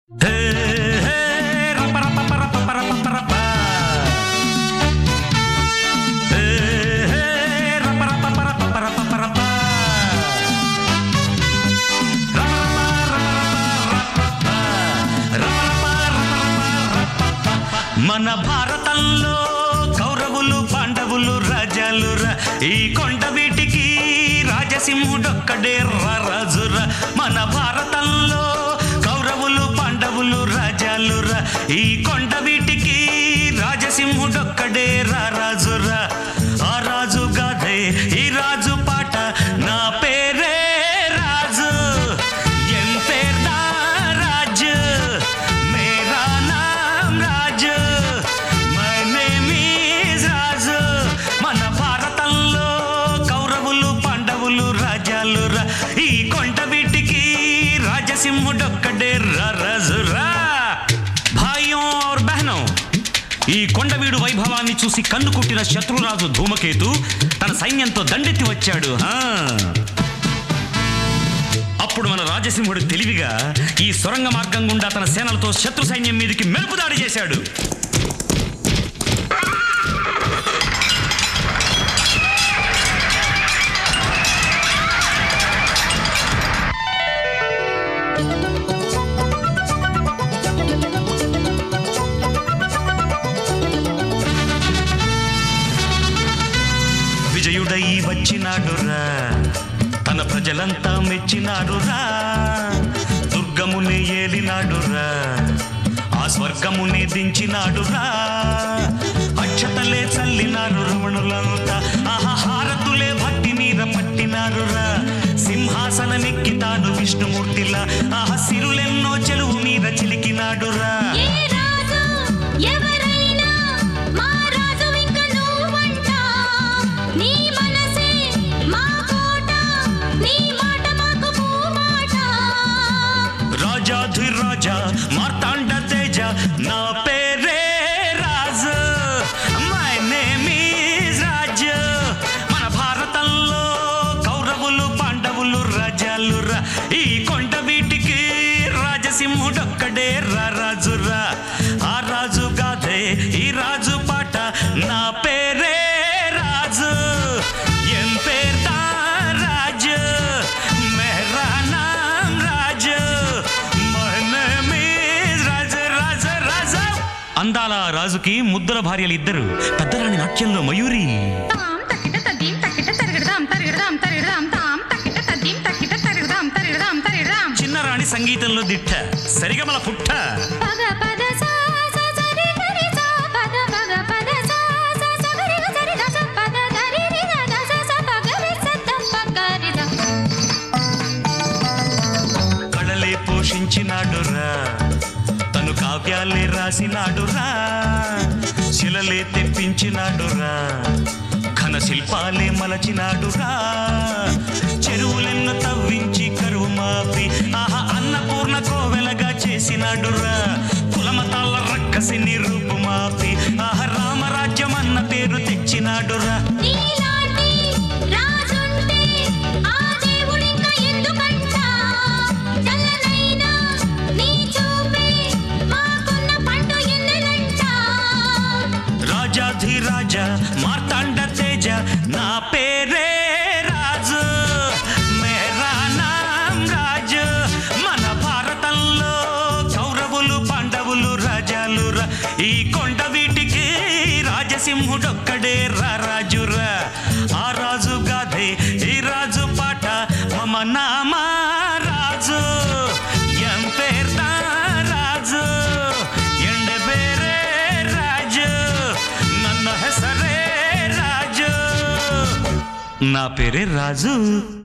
హే, హే, రప, రప, ప, రప, ప, రప, ప, రప. హే, హే, రప, రప, ప, రప, ప, రప, ప, రప. రమ, రమ, రమ, రమ, రప, రమ, రమ, రమ, రమ, రప. మన భారతంలో కౌరవులు పాండవులు రాజాలు రా ఈ కొండ వీటికి రాజసింహుడొక్కడే రా రాజురా మన భారతంలో కౌరవులు పాండవులు రాజాలు రా ఈ కొండ వీటికి రాజసింహుడొక్కడే రా రాజురా ఆ రాజు గాథే ఈ రాజు పాట నా పేరే రాజు ఎన్ పేర్దా రాజు మేరా నామ్ Raju my name is Raju మన భారతంలో కౌరవులు పాండవులు రాజాలు రా ఈ కొండ వీటికి రాజసింహుడొక్కడే రా రాజురా భాయ్యం ఔర్ బహనో ఈ కొండవీడు వైభవాన్ని చూసి కన్ను కుట్టిన శత్రురాజు ధూమకేతు తన సైన్యంతో దండెత్తి వచ్చాడు హా. అప్పుడు మన రాజసింహుడు తెలివిగా ఈ సొరంగ మార్గం గుండా తన సేనలతో శత్రు సైన్యం మీదకి మెరుపు దాడి చేశాడు విజయుడై వచ్చినాడురా తన ప్రజలంతా మెచ్చినాడురా దుర్గముని ఏలినాడురా ఆ స్వర్గముని దించినాడురా అక్షతలే చల్లినారు రమణులంతా ఆహా హారతులే భక్తి మీద పట్టినారురా సింహాసనమెక్కి తాను విష్ణుమూర్తిలా ఆహా సిరులెన్నో చెలువు మీద చిలికినాడురా ఏ రాజు ఎవరైనా మా రాజు ఇంక నువ్వంట నీ మనసే మా కోట నీ మాట మాకు పూమాట రాజాధిరాజా మార్తాండ తేజ నా పేరే Raju my name is Raju మన భారతంలో కౌరవులు పాండవులు రాజాలు రా ఈ కొండ వీటికి రాజసింహుడొక్కడే రా రాజురా ఆ రాజు గాథే ఈ రాజు పాట నా పేరే రాజు ఎన్ పేర్దా రాజు మేరా నామ్ Raju my name is Raju Raju Raju అందాల రాజుకి ముద్దుల భార్యలు ఇద్దరు పెద్దరాణి నాట్యంలో మయూరి తాం తక్కిట తద్దీం తక్కిట తరగడదాం తరగడదాం తరగడదాం తాం తక్కిట తద్దీం తక్కిట తరగడదాం తరగడదాం తరగడదాం చిన్నరాణి సంగీతంలో దిట్ట సరిగమల పుట్ట పగ పద సా సా సరి గరి సా పద పగ పద సా సా స గరి గ సరి ద స పద గరి రి గ ద స స పగ రి స ద ప గ రి ద కళలే పోషించినాడురా తను కావ్యాలే రాసినాడురా శిలలే తెప్పించినాడురా ఘన శిల్పాలే మలచినాడురా చెరువులెన్న తవ్వించి కరువు మాపి ఆహా అన్నపూర్ణ కోవెలగా చేసినాడురా కులమతాల రక్కసి రూపు మాపి ఆహా రామరాజ్యం అన్న పేరు తెచ్చినాడురా నీలాంటి రాజుంటే ఆ దేవుడింక ఎందుకంట చల్లనైనా నీ చూపే మాకున్న పండు ఎన్నెలంట రాజాధిరాజ మార్తాండ తేజ నా పేరే రాజు మేరా నామ్ రాజు మన భారతంలో కౌరవులు పాండవులు రాజాలు రా ఈ కొండ వీటికి రాజసింహుడొక్కడే రా రాజురా ఆ రాజు గాథే ఈ రాజు పాట మమ నామ రాజు ఎం పేర్దా రాజు ಎಂಡ ಬೇರೆ ರಾಜು ನನ್ನ ಹೆಸರೇ ರಾಜು నా పేరే రాజు